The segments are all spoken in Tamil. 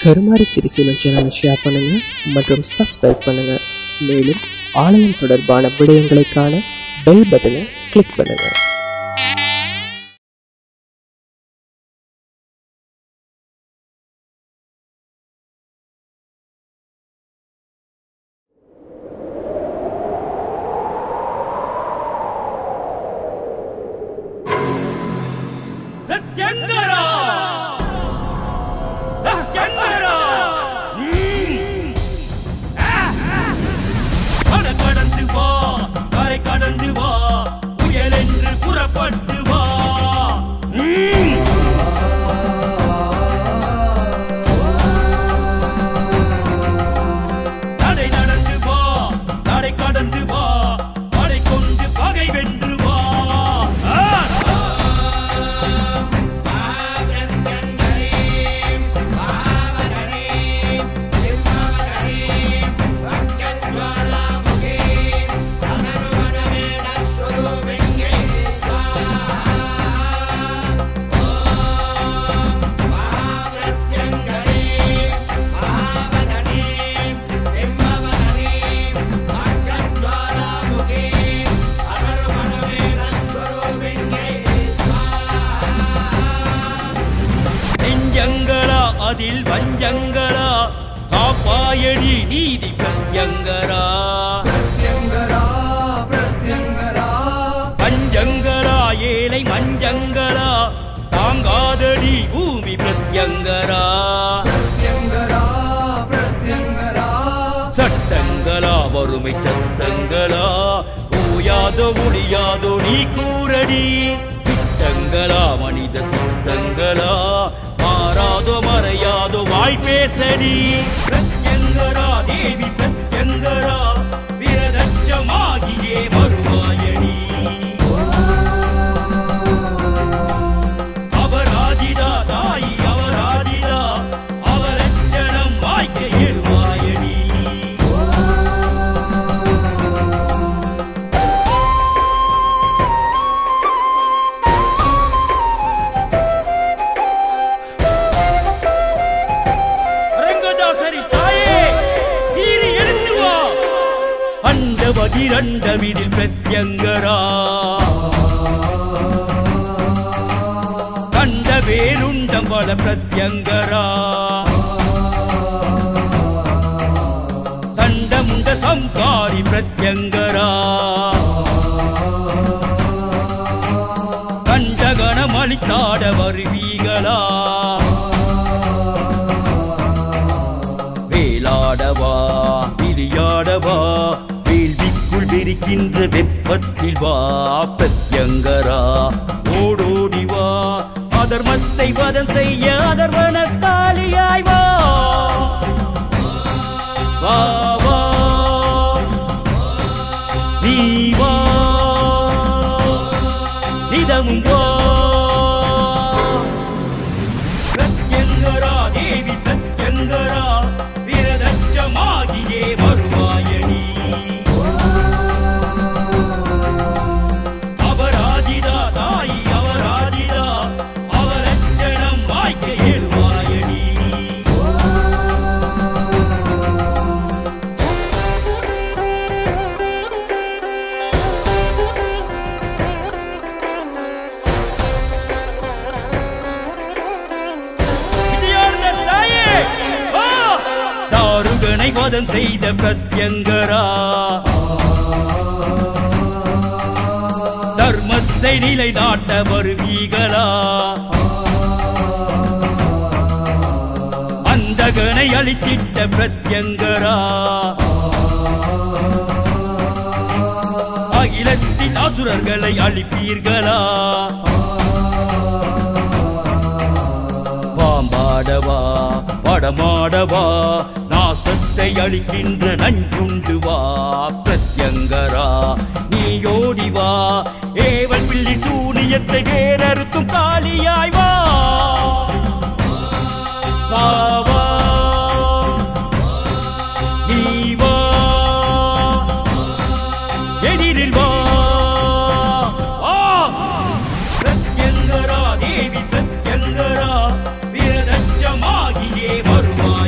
கருமாரி திரிசூலம் சேனலை ஷேர் பண்ணுங்க மற்றும் சப்ஸ்கிரைப் பண்ணுங்க மேலும் ஆலயம் தொடர்பான விடயங்களை காண பெல் பட்டனை கிளிக் பண்ணுங்க பிரத்யங்கரா பிரத்யங்கரா ம். ஆ, ஆ. கடை கடந்து வா கரை கடந்து வா புயல் என்று புறப்பட்டு வா ம். தடை நடந்து வா தடை கடந்து வா படை கொண்டு பகை வென்று வா ஆ, ஆ. நெஞ்சங்களா அதில் வஞ்சங்களா காப்பாயடி நீதி பிரத்யங்கரா பிரத்யங்கரா பிரத்யங்கரா பஞ்சங்களா ஏழை மஞ்சங்களா தாங்காதடி பூமி பிரத்யங்கரா பிரத்யங்கரா பிரத்யங்கரா சட்டங்களா வறுமை சட்டங்களா ஓயாதோ முடியாதோ நீ கூறடி திட்டங்களா மனித சித்தங்களா மாறாதோ மறையாதோ வாய் பேசடி பிரத்யங்கரா தேவி பிரத்யங்கரா விரதச்சமாகியே வருவாயடி அவராதிதா தாய் அவராதிதா அவரச்சனம் வாய்க்க எழுவாயடி ரங்கதாசரி தாயே தீரி எழுந்து வா அண்டவதி ரண்டமிதில் பிரத்யங்கரா கண்ட வேலுண்டம் பல பிரத்யங்கரா கண்டமுண்ட சம்காரி பிரத்யங்கரா கண்டகணம் அளித்தாட வருவீகளா வேலாடவா விரியாடவா வேள்விக்குள் விரிக்கின்ற வெப்பத்தில் வா பிரத்யங்கரா ஓடோடி வா அதர்மத்தை வதம் செய்ய அதர்வன காளியாய் வா வா வா நீ வா நிதமும் வா பிரத்யங்கரா தேவி பிரத்யங்கரா விரதச்சமாகியே வருவாயடி அவராதிதா தாய் அவராதிதா அவரச்சனம் வாய்க்க எழுவாயடி விஜயானந்தர் தாயே, வா! தாருகனை வதம் செய்த பிரத்யங்கரா தர்மத்தை நிலைநாட்ட வருவீகளா அந்தகனை அழித்திட்ட பிரத்யங்கரா அகிலத்தின் அசுரர்களை அழிப்பீர்களா பாம்பாடவா படமாடவா நாசத்தை அளிக்கின்ற நஞ்சுண்டு வா பிரத்யங்கரா நீயோடி வா ஏவல் பிள்ளி சூனியத்தை வேறறுத்தும் காளியாய் வா வா வா நீ வா எதிரில் வா வா பிரத்யங்கரா தேவி பிரத்யங்கரா விரதச்சமாகியே வருவாய்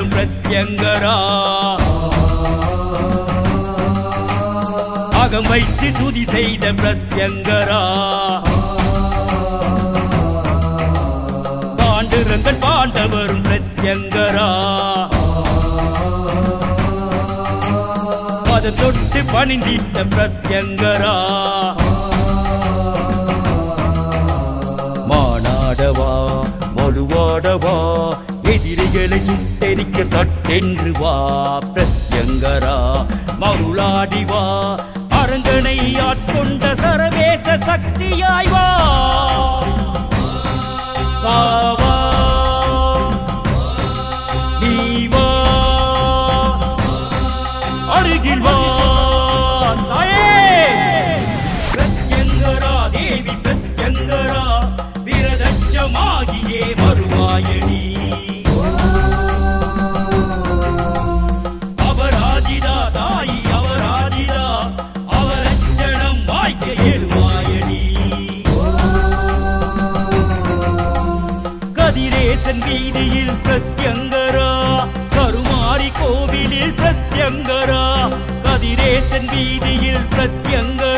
பாண்டவரும் பிரத்யங்கரா அகம் வைத்து துதி செய்த பிரத்யங்கரா பாண்டுரங்கன் பாண்டவரும் பிரத்யங்கரா பதம் தொட்டு பணிந்திட்ட பிரத்யங்கரா மானாடவா மழுவாடவா எதிரிகளை சுட்டெரிக்க சட்டென்று வா பிரத்யங்கரா மருளாடி வா அரங்கனை ஆட்கொண்ட சரவேச சக்தியாய் வா வா, வா. நீ வா அருகில் வா தாயே பிரத்யங்கரா தேவி பிரத்யங்கரா விரதச்சமாகியே வருவாயடி அபராஜிதா தாயி அவராஜிதா அவரச்சனம் வாய்க்க எழுவாயடி கதிரேசன் வீதியில் பிரத்யங்கரா கருமாரி கோவிலில் பிரத்யங்கரா கதிரேசன் வீதியில் பிரத்யங்கரா